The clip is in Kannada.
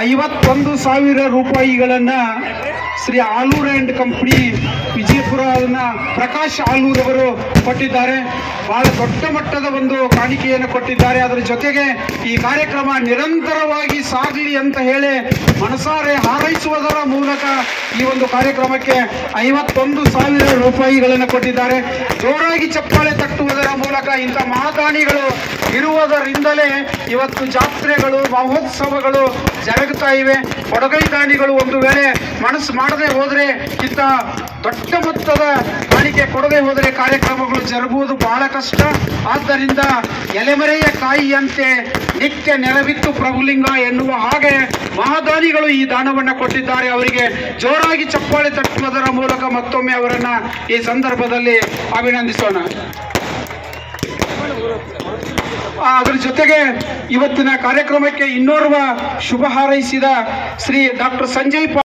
ಐವತ್ತೊಂದು ಸಾವಿರ ರೂಪಾಯಿಗಳನ್ನ ಶ್ರೀ ಆಲೂರ್ ಅಂಡ್ ಕಂಪನಿ ವಿಜಯಪುರನ ಪ್ರಕಾಶ್ ಆಲೂರ್ ಅವರು ಕೊಟ್ಟಿದ್ದಾರೆ ಬಹಳ ದೊಡ್ಡ ಮಟ್ಟದ ಒಂದು ಕಾಣಿಕೆಯನ್ನು ಕೊಟ್ಟಿದ್ದಾರೆ ಅದರ ಜೊತೆಗೆ ಈ ಕಾರ್ಯಕ್ರಮ ನಿರಂತರವಾಗಿ ಸಾಗಲಿ ಅಂತ ಹೇಳಿ ಮನಸಾರೆ ಹಾರೈಸುವುದರ ಮೂಲಕ ಈ ಒಂದು ಕಾರ್ಯಕ್ರಮಕ್ಕೆ ಐವತ್ತೊಂದು ಸಾವಿರ ರೂಪಾಯಿಗಳನ್ನು ಕೊಟ್ಟಿದ್ದಾರೆ ಜೋರಾಗಿ ಚಪ್ಪಾಳೆ ತಟ್ಟುವುದರ ಮೂಲಕ ಇಂಥ ಮಹಾದಾನಿಗಳು ಇರುವುದರಿಂದಲೇ ಇವತ್ತು ಜಾತ್ರೆಗಳು ಮಹೋತ್ಸವಗಳು ಜರುಗುತ್ತಾ ಇವೆ ಕೊಡಗೈ ದಾನಿಗಳು ಒಂದು ವೇಳೆ ಮನಸ್ಸು ಮಾಡದೆ ಹೋದರೆ ಇಂಥ ದೊಡ್ಡ ಮೊತ್ತದ ಕಾಣಿಕೆ ಕೊಡದೆ ಹೋದರೆ ಕಾರ್ಯಕ್ರಮಗಳು ಜರುಗುವುದು ಬಹಳ ಕಷ್ಟ ಆದ್ದರಿಂದ ಎಲೆಮರೆಯ ಕಾಯಿಯಂತೆ ನಿತ್ಯ ನೆರವಿತ್ತು ಪ್ರಭುಲಿಂಗ ಎನ್ನುವ ಹಾಗೆ ಮಹಾದಾನಿಗಳು ಈ ದಾನವನ್ನು ಕೊಟ್ಟಿದ್ದಾರೆ ಅವರಿಗೆ ಜೋರಾಗಿ ಚಪ್ಪಾಳೆ ತಟ್ಟುವುದರ ಮೂಲಕ ಮತ್ತೊಮ್ಮೆ ಅವರನ್ನ ಈ ಸಂದರ್ಭದಲ್ಲಿ ಅಭಿನಂದಿಸೋಣ ಆ, ಅದ್ರ ಜೊತೆಗೆ ಇವತ್ತಿನ ಕಾರ್ಯಕ್ರಮಕ್ಕೆ ಇನ್ನೋರ್ವ ಶುಭ ಹಾರೈಸಿದ ಶ್ರೀ ಡಾಕ್ಟರ್ ಸಂಜಯ್ ಪಾ